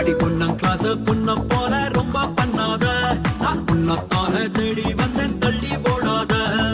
அடி பொண்ணம் கிளாஸ் பொண்ண போல ரொம்ப பண்ணாத நான் உன்னத்தான தேடி வந்தேன் தள்ளி ஓடாத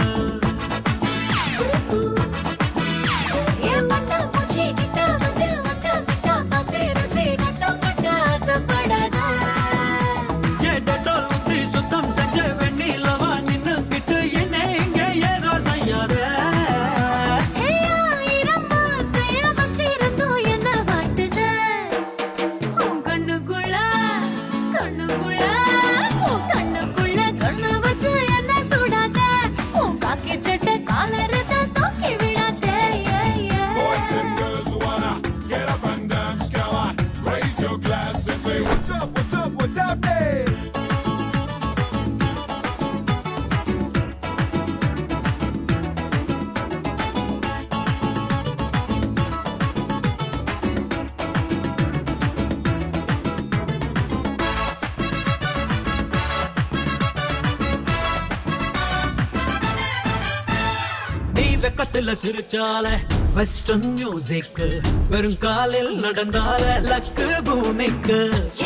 என் பட்டாம்பூச்சி கிட்ட வந்து வட்ட விட்டா காத்து ருசி கட்டம் கட்ட ஆசைப்படாத. ஏ டெட்டால் ஊத்தி சுத்தம் செஞ்ச வெண்ணிலவா நின்னுக்கிட்டு என்ன இங்க ஏதோ செய்யாத ஹே, ஆயிரம் ஆசைய வச்சிருந்தும் என்ன வாட்டுத? உன் கண்ணுக்குள்ள, கண்ணுக்குள்ள, உன் கண்ணுக்குள்ள கண்ணு வச்சு என்ன சுடாத? உன் காக்கி சட்டை காலரத்தை தூக்கி விடாத. Yeah, yeah. Boys and girls who wanna get up and dance, come on, raise your glass and say, What's up, what's up, what's up, there? நீ வெக்கத்துல சிரிச்சால வெஸ்டர்ன் மியூசிக் வெறும் காலில் நடந்தால லக்கு பூமிக்கு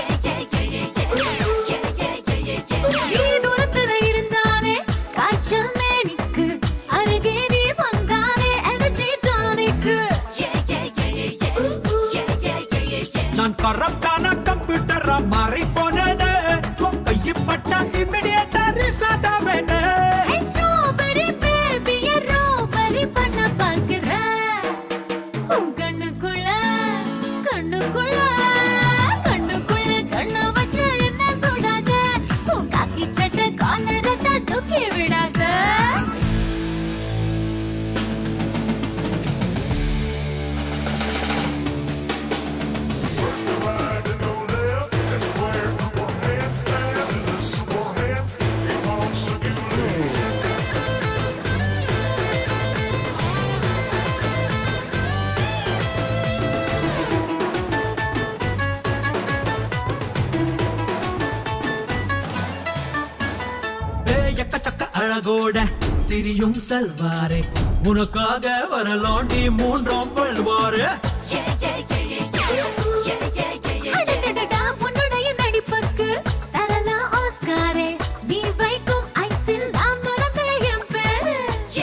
நீ தூரத்துல இருந்தாலே காய்ச்சல் மேனிக்கு அருகே நீ வந்தாலே எனர்ஜி டானிக்கு நான் கரப்டான கம்ப்யூட்டரா மாறி போனது கைப்பட்ட இமிடியேட்டா ரீஸ்டார்ட் ஆவேனே ஸ்ட்ராபெரி பேபிய ரோபரி பண்ண பாக்குற உன் கண்ணுக்குள்ள கண்ணுக்குள்ள கண்ணுக்குள்ள கண்ணு வச்சு என்ன சுடாத உன் காக்கி சட்டை காலரத்தை தூக்கி விடாத First to right and go left, that's square, group of hands, hands is a super hands, keep on circulating. ஏ, எக்கச்சக்க அழகோட திரியும் செல்வாரே உனக்காக வரலாண்டி மூன்றாம் வள்வாரு அடடடடா, உன்னுடைய நடிப்புக்கு தரலாம் ஆஸ்காரே. நீ வைக்கும் ஐஸில் நான் மறந்தேன் என் பேரு.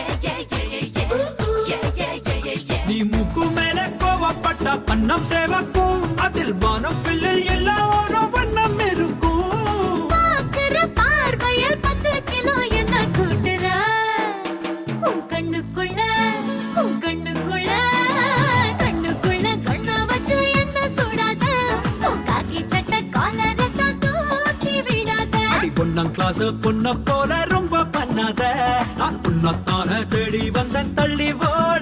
நீ மூக்கு மேல கோவப்பட்ட பண்ணம் சேவக்கும் அதில் வானம் பிள்ளைல் எல்லாம் ஒரு வண்ணம் இருக்கும் பார்க்கிற பார்வையில் பத்து கிலோ என்ன கூட்டுற? உன் கண்ணுக்குள்ள, உன் கண்ணுக்குள்ள, கண்ணுக்குள்ள கண்ணை வச்சு என்ன சுடாத? உன் காக்கி சட்டை காலரத்தை தூக்கி விடாத. அடி பொண்ணம் கிளாஸ் பொண்ண போல ரொம்ப பண்ணாத நான் உன்னத்தான தேடி வந்தேன் தள்ளி ஓட